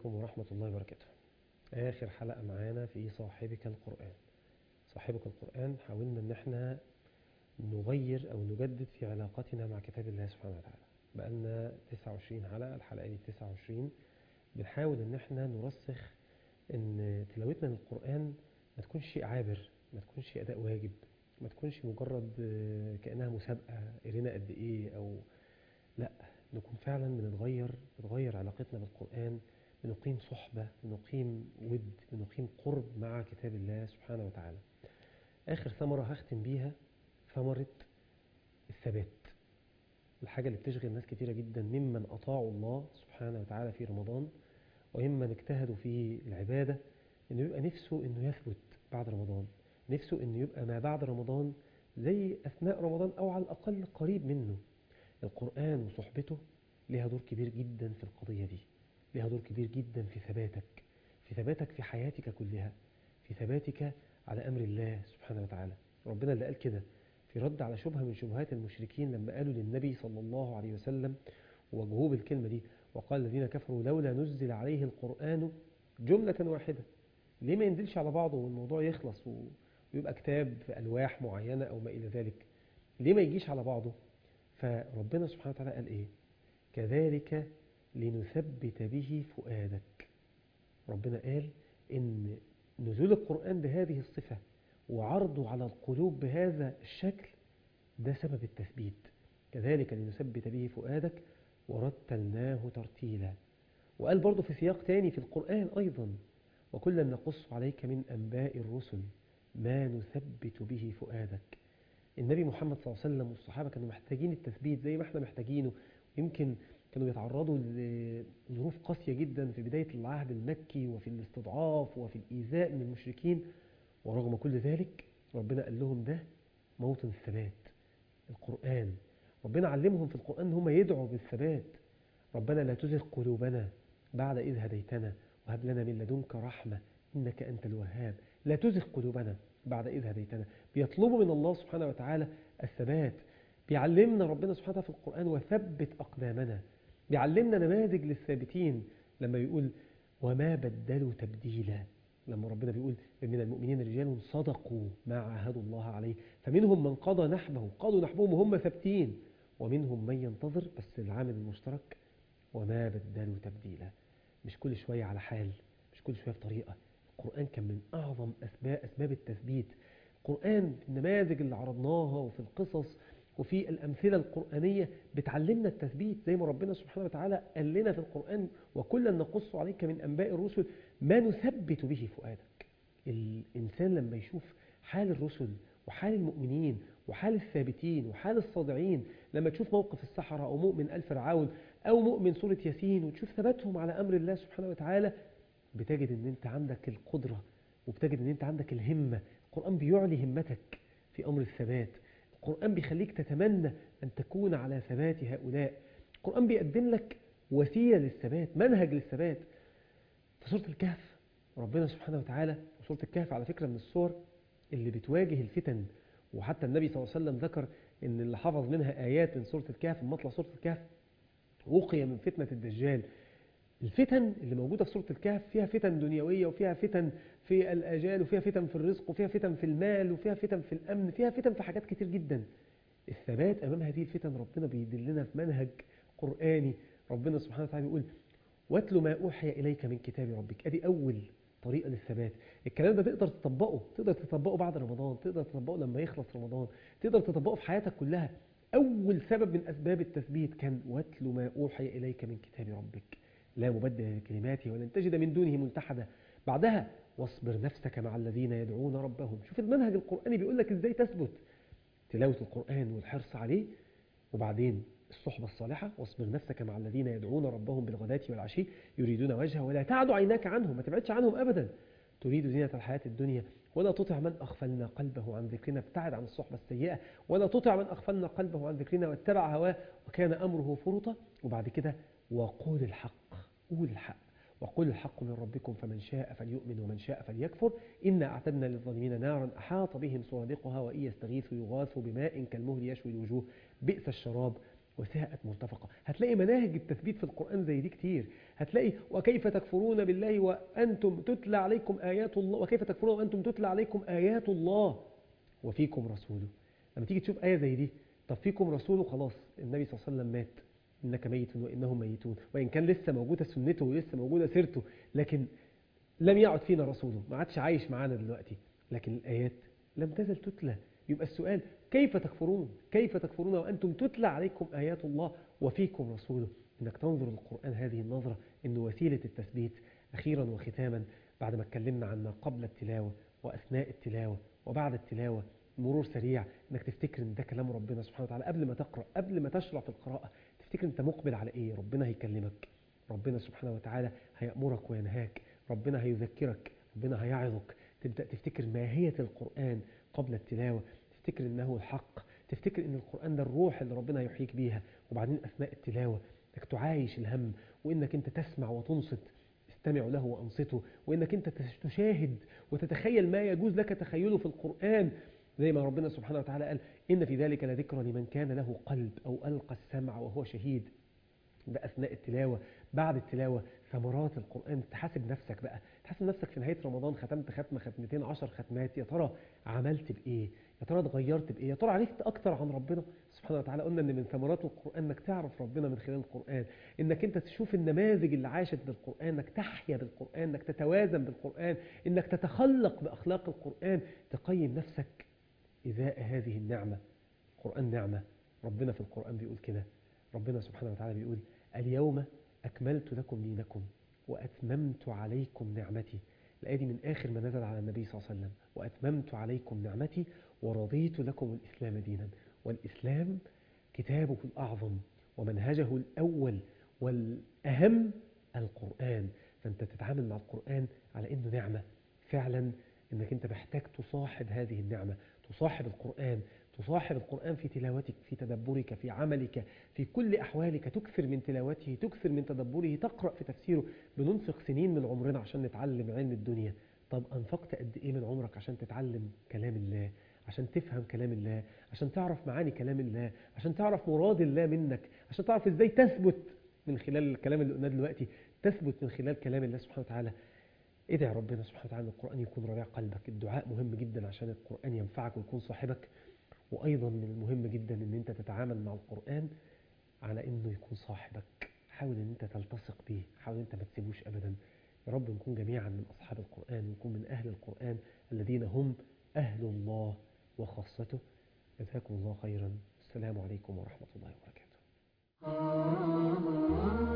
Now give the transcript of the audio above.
عليكم ورحمة الله وبركاته آخر حلقة معانا في صاحبك القرآن صاحبك القرآن حاولنا ان احنا نغير او نجدد في علاقتنا مع كتاب الله سبحانه وتعالى بقالنا 29 حلقة الحلقة دي 29 بنحاول ان احنا نرسخ ان تلاوتنا للقرآن ما تكونش شيء عابر ما تكونش شيء اداء واجب ما تكونش مجرد آه، كأنها مسابقة قرينا قد ايه او لا نكون فعلا بنتغير بتغير علاقتنا بالقرآن بنقيم صحبة بنقيم ود بنقيم قرب مع كتاب الله سبحانه وتعالى آخر ثمرة هختم بيها ثمرة الثبات الحاجة اللي بتشغل ناس كتيرة جدا ممن أطاعوا الله سبحانه وتعالى في رمضان وممن اجتهدوا في العبادة إنه يبقى نفسه إنه يثبت بعد رمضان نفسه إنه يبقى ما بعد رمضان زي أثناء رمضان أو على الأقل قريب منه القرآن وصحبته لها دور كبير جدا في القضية دي لها دور كبير جدا في ثباتك في ثباتك في حياتك كلها في ثباتك على أمر الله سبحانه وتعالى ربنا اللي قال كده في رد على شبهة من شبهات المشركين لما قالوا للنبي صلى الله عليه وسلم وجهوه بالكلمة دي وقال الذين كفروا لولا نزل عليه القرآن جملة واحدة ليه ما ينزلش على بعضه والموضوع يخلص و- ويبقى كتاب في ألواح معينة أو ما إلى ذلك ليه ما يجيش على بعضه فربنا سبحانه وتعالى قال إيه كذلك لنثبت به فؤادك ربنا قال إن نزول القرآن بهذه الصفة وعرضه على القلوب بهذا الشكل ده سبب التثبيت كذلك لنثبت به فؤادك ورتلناه ترتيلا وقال برضه في سياق تاني في القرآن أيضا وكلا نقص عليك من أنباء الرسل ما نثبت به فؤادك النبي محمد صلى الله عليه وسلم والصحابة كانوا محتاجين التثبيت زي ما احنا محتاجينه يمكن كانوا بيتعرضوا لظروف قاسية جدا في بداية العهد المكي وفي الاستضعاف وفي الإيذاء من المشركين ورغم كل ذلك ربنا قال لهم ده موطن الثبات القرآن ربنا علمهم في القرآن ان هم يدعوا بالثبات ربنا لا تزغ قلوبنا بعد إذ هديتنا وهب لنا من لدنك رحمة إنك أنت الوهاب لا تزغ قلوبنا بعد إذ هديتنا بيطلبوا من الله سبحانه وتعالى الثبات بيعلمنا ربنا سبحانه وتعالى في القرآن وثبت أقدامنا بيعلمنا نماذج للثابتين لما يقول وما بدلوا تبديلا لما ربنا بيقول من المؤمنين رجال صدقوا ما عاهدوا الله عليه فمنهم من قضى نحبه قضوا نحبهم وهم ثابتين ومنهم من ينتظر بس العامل المشترك وما بدلوا تبديلا مش كل شوية على حال مش كل شوية بطريقة القرآن كان من أعظم أسباب, أسباب التثبيت القرآن في النماذج اللي عرضناها وفي القصص وفي الأمثلة القرآنية بتعلمنا التثبيت زي ما ربنا سبحانه وتعالى قال لنا في القرآن وكلا نقص عليك من أنباء الرسل ما نثبت به فؤادك الإنسان لما يشوف حال الرسل وحال المؤمنين وحال الثابتين وحال الصادعين لما تشوف موقف السحرة أو مؤمن آل فرعون أو مؤمن سورة ياسين وتشوف ثباتهم على أمر الله سبحانه وتعالى بتجد أن أنت عندك القدرة وبتجد أن أنت عندك الهمة القرآن بيعلي همتك في أمر الثبات القرآن بيخليك تتمنى أن تكون على ثبات هؤلاء القرآن بيقدم لك وسيلة للثبات منهج للثبات في سورة الكهف ربنا سبحانه وتعالى وسورة الكهف على فكرة من السور اللي بتواجه الفتن وحتى النبي صلى الله عليه وسلم ذكر ان اللي حفظ منها آيات من سورة الكهف من مطلع سورة الكهف وقي من فتنة الدجال الفتن اللي موجودة في سورة الكهف فيها فتن دنيوية وفيها فتن في الآجال وفيها فتن في الرزق وفيها فتن في المال وفيها فتن في الأمن فيها فتن في حاجات كتير جدا الثبات أمام هذه الفتن ربنا بيدلنا في منهج قرآني ربنا سبحانه وتعالى بيقول واتل ما أوحي إليك من كتاب ربك أدي أول طريقة للثبات الكلام ده تقدر تطبقه تقدر تطبقه بعد رمضان تقدر تطبقه لما يخلص رمضان تقدر تطبقه في حياتك كلها أول سبب من أسباب التثبيت كان واتل ما أوحي إليك من كتاب ربك لا مبدل لكلماته ولن تجد من دونه ملتحدا بعدها واصبر نفسك مع الذين يدعون ربهم شوف المنهج القرآني بيقول لك ازاي تثبت تلاوة القرآن والحرص عليه وبعدين الصحبة الصالحة واصبر نفسك مع الذين يدعون ربهم بالغداة والعشي يريدون وجهه ولا تعد عيناك عنهم ما تبعدش عنهم أبدا تريد زينة الحياة الدنيا ولا تطع من أغفلنا قلبه عن ذكرنا ابتعد عن الصحبة السيئة ولا تطع من أغفلنا قلبه عن ذكرنا واتبع هواه وكان أمره فرطا وبعد كده وقول الحق قول الحق وقل الحق من ربكم فمن شاء فليؤمن ومن شاء فليكفر إنا أعتدنا للظالمين نارا أحاط بهم سرادقها وإن يستغيثوا يغاثوا بماء كالمهل يشوي الوجوه بئس الشراب وساءت مرتفقة هتلاقي مناهج التثبيت في القرآن زي دي كتير هتلاقي وكيف تكفرون بالله وأنتم تتلى عليكم آيات الله وكيف تكفرون وأنتم تتلى عليكم آيات الله وفيكم رسوله لما تيجي تشوف آية زي دي طب فيكم رسوله خلاص النبي صلى الله عليه وسلم مات إنك ميت وإنهم ميتون وإن كان لسه موجودة سنته ولسه موجودة سيرته لكن لم يعد فينا رسوله ما عادش عايش معانا دلوقتي لكن الآيات لم تزل تتلى يبقى السؤال كيف تكفرون كيف تكفرون وأنتم تتلى عليكم آيات الله وفيكم رسوله إنك تنظر للقرآن هذه النظرة إنه وسيلة التثبيت أخيرا وختاما بعد ما اتكلمنا عن ما قبل التلاوة وأثناء التلاوة وبعد التلاوة مرور سريع انك تفتكر ان ده كلام ربنا سبحانه وتعالى قبل ما تقرأ قبل ما تشرع في القراءة تفتكر انت مقبل على ايه ربنا هيكلمك ربنا سبحانه وتعالى هيأمرك وينهاك ربنا هيذكرك ربنا هيعظك تبدأ تفتكر ماهية القرآن قبل التلاوة تفتكر انه الحق تفتكر ان القرآن ده الروح اللي ربنا هيحييك بيها وبعدين اثناء التلاوة انك تعايش الهم وانك انت تسمع وتنصت استمعوا له وانصتوا وانك انت تشاهد وتتخيل ما يجوز لك تخيله في القرآن زي ما ربنا سبحانه وتعالى قال إن في ذلك لذكرى لمن كان له قلب أو ألقى السمع وهو شهيد ده أثناء التلاوة بعد التلاوة ثمرات القرآن تحاسب نفسك بقى تحاسب نفسك في نهاية رمضان ختمت ختمة ختمتين عشر ختمات يا ترى عملت بإيه يا ترى اتغيرت بإيه يا ترى عرفت أكتر عن ربنا سبحانه وتعالى قلنا إن من ثمرات القرآن إنك تعرف ربنا من خلال القرآن إنك أنت تشوف النماذج اللي عاشت بالقرآن إنك تحيا بالقرآن إنك تتوازن بالقرآن إنك تتخلق بأخلاق القرآن تقيم نفسك إذاء هذه النعمة القرآن نعمة ربنا في القرآن بيقول كده ربنا سبحانه وتعالى بيقول اليوم أكملت لكم دينكم وأتممت عليكم نعمتي الآية دي من آخر ما نزل على النبي صلى الله عليه وسلم وأتممت عليكم نعمتي ورضيت لكم الإسلام دينا والإسلام كتابه الأعظم ومنهجه الأول والأهم القرآن فأنت تتعامل مع القرآن على إنه نعمة فعلا إنك أنت محتاج تصاحب هذه النعمة تصاحب القرآن تصاحب القرآن في تلاوتك في تدبرك في عملك في كل أحوالك تكثر من تلاوته تكثر من تدبره تقرأ في تفسيره بننفق سنين من عمرنا عشان نتعلم علم الدنيا طب أنفقت قد إيه من عمرك عشان تتعلم كلام الله عشان تفهم كلام الله عشان تعرف معاني كلام الله عشان تعرف مراد الله منك عشان تعرف إزاي تثبت من خلال الكلام اللي قلناه دلوقتي تثبت من خلال كلام الله سبحانه وتعالى ادعي ربنا سبحانه وتعالى ان القرآن يكون ربيع قلبك الدعاء مهم جدا عشان القرآن ينفعك ويكون صاحبك وأيضا من المهم جدا ان انت تتعامل مع القرآن على انه يكون صاحبك حاول ان انت تلتصق به حاول ان انت ما تسيبوش ابدا يا رب نكون جميعا من أصحاب القرآن ونكون من أهل القرآن الذين هم أهل الله وخاصته جزاكم الله خيرا السلام عليكم ورحمة الله وبركاته